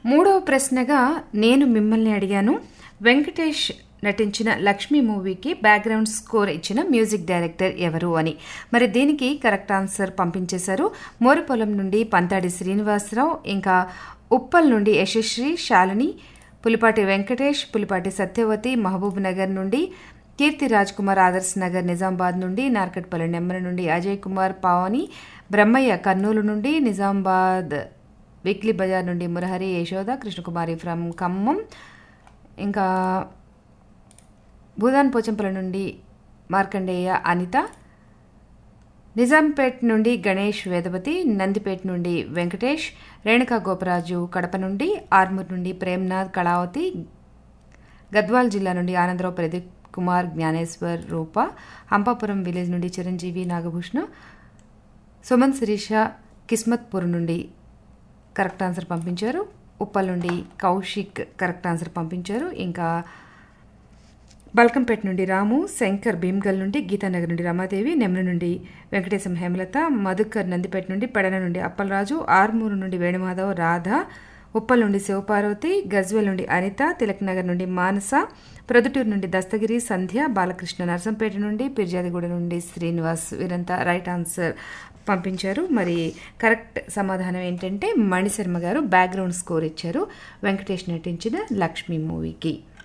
మూడవ ప్రశ్నగా నేను మిమ్మల్ని అడిగాను వెంకటేష్ నటించిన లక్ష్మి మూవీకి బ్యాక్గ్రౌండ్ స్కోర్ ఇచ్చిన మ్యూజిక్ డైరెక్టర్ ఎవరు అని మరి దీనికి కరెక్ట్ ఆన్సర్ పంపించేశారు మోరిపొలం నుండి పంతాడి శ్రీనివాసరావు ఇంకా ఉప్పల్ నుండి యశశ్రీ శాలిని పులిపాటి వెంకటేష్ పులిపాటి సత్యవతి మహబూబ్ నగర్ నుండి కీర్తి రాజ్ కుమార్ ఆదర్శ్ నగర్ నిజామాబాద్ నుండి నార్కట్పల్లి నెమ్మల నుండి అజయ్ కుమార్ పావని బ్రహ్మయ్య కర్నూలు నుండి నిజామాబాద్ వీక్లీ బజార్ నుండి మురహరి యశోద కృష్ణకుమారి ఫ్రమ్ ఖమ్మం ఇంకా భూదాన్ పోచంపల నుండి మార్కండేయ అనిత నిజాంపేట్ నుండి గణేష్ వేదవతి నందిపేట్ నుండి వెంకటేష్ రేణుకా గోపరాజు కడప నుండి ఆర్మూర్ నుండి ప్రేమ్నాథ్ కళావతి గద్వాల్ జిల్లా నుండి ఆనందరావు ప్రదీప్ కుమార్ జ్ఞానేశ్వర్ రూప హంపాపురం విలేజ్ నుండి చిరంజీవి నాగభూషణ సుమన్ శిరీష కిస్మత్పూర్ నుండి కరెక్ట్ ఆన్సర్ పంపించారు ఉప్పల్ నుండి కౌశిక్ కరెక్ట్ ఆన్సర్ పంపించారు ఇంకా బల్కంపేట నుండి రాము శంకర్ భీమ్గల్ నుండి గీతానగర్ నుండి రమాదేవి నెమ్ల నుండి వెంకటేశం హేమలత మధుకర్ నందిపేట నుండి పెడన నుండి అప్పలరాజు ఆర్మూరు నుండి వేణుమాధవ్ రాధ ఉప్పల్ నుండి శివపార్వతి గజ్వెల్ నుండి అనిత తిలక్ నగర్ నుండి మానస ప్రొద్దుటూరు నుండి దస్తగిరి సంధ్య బాలకృష్ణ నర్సంపేట నుండి పిర్జాదిగూడ నుండి శ్రీనివాస్ వీరంతా రైట్ ఆన్సర్ పంపించారు మరి కరెక్ట్ సమాధానం ఏంటంటే మణిశర్మ గారు బ్యాక్గ్రౌండ్ స్కోర్ ఇచ్చారు వెంకటేష్ నటించిన లక్ష్మి మూవీకి